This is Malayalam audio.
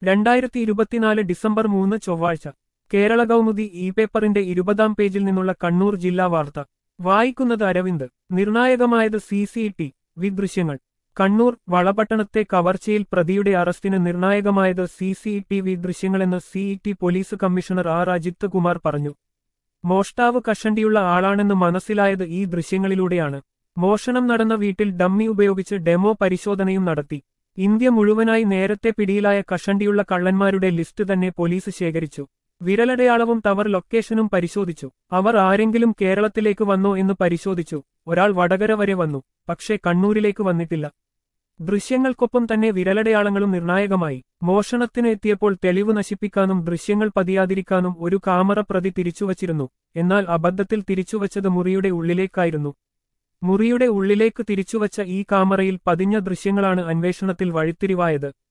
രണ്ടായിരത്തി ഇരുപത്തിനാല് ഡിസംബർ മൂന്ന് ചൊവ്വാഴ്ച കേരള കൗമുദി ഇ പേപ്പറിന്റെ ഇരുപതാം പേജിൽ നിന്നുള്ള കണ്ണൂർ ജില്ലാ വാർത്ത വായിക്കുന്നത് അരവിന്ദ് നിർണായകമായത് സി സി ടി വി ദൃശ്യങ്ങൾ കണ്ണൂർ വളപട്ടണത്തെ കവർച്ചയിൽ പ്രതിയുടെ അറസ്റ്റിന് നിർണായകമായത് സി സി ടി വി ദൃശ്യങ്ങളെന്ന് city police commissioner R Ajith Kumar പറഞ്ഞു മോഷ്ടാവ് കഷണ്ടിയുള്ള ആളാണെന്ന് മനസ്സിലായത് ഈ ദൃശ്യങ്ങളിലൂടെയാണ് മോഷണം നടന്ന വീട്ടിൽ ഡമ്മി ഉപയോഗിച്ച് ഡെമോ പരിശോധനയും നടത്തി ഇന്ത്യ മുഴുവനായി നേരത്തെ പിടിയിലായ കഷണ്ടിയുള്ള കള്ളന്മാരുടെ ലിസ്റ്റ് തന്നെ പോലീസ് ശേഖരിച്ചു വിരലടയാളവും ടവർ ലൊക്കേഷനും പരിശോധിച്ചു അവർ ആരെങ്കിലും കേരളത്തിലേക്ക് വന്നോ എന്ന് പരിശോധിച്ചു ഒരാൾ വടകര വരെ വന്നു പക്ഷേ കണ്ണൂരിലേക്ക് വന്നിട്ടില്ല ദൃശ്യങ്ങൾക്കൊപ്പം തന്നെ വിരലടയാളങ്ങളും നിർണായകമായി മോഷണത്തിന് എത്തിയപ്പോൾ തെളിവ് നശിപ്പിക്കാനും ദൃശ്യങ്ങൾ പതിയാതിരിക്കാനും ഒരു കാമറ പ്രതി തിരിച്ചുവച്ചിരുന്നു എന്നാൽ അബദ്ധത്തിൽ തിരിച്ചുവച്ചത് മുറിയുടെ ഉള്ളിലേക്കായിരുന്നു മുറിയുടെ ഉള്ളിലേക്ക് തിരിച്ചുവച്ച ഈ കാമറയിൽ പതിഞ്ഞ ദൃശ്യങ്ങളാണ് അന്വേഷണത്തിൽ വഴിത്തിരിവായത്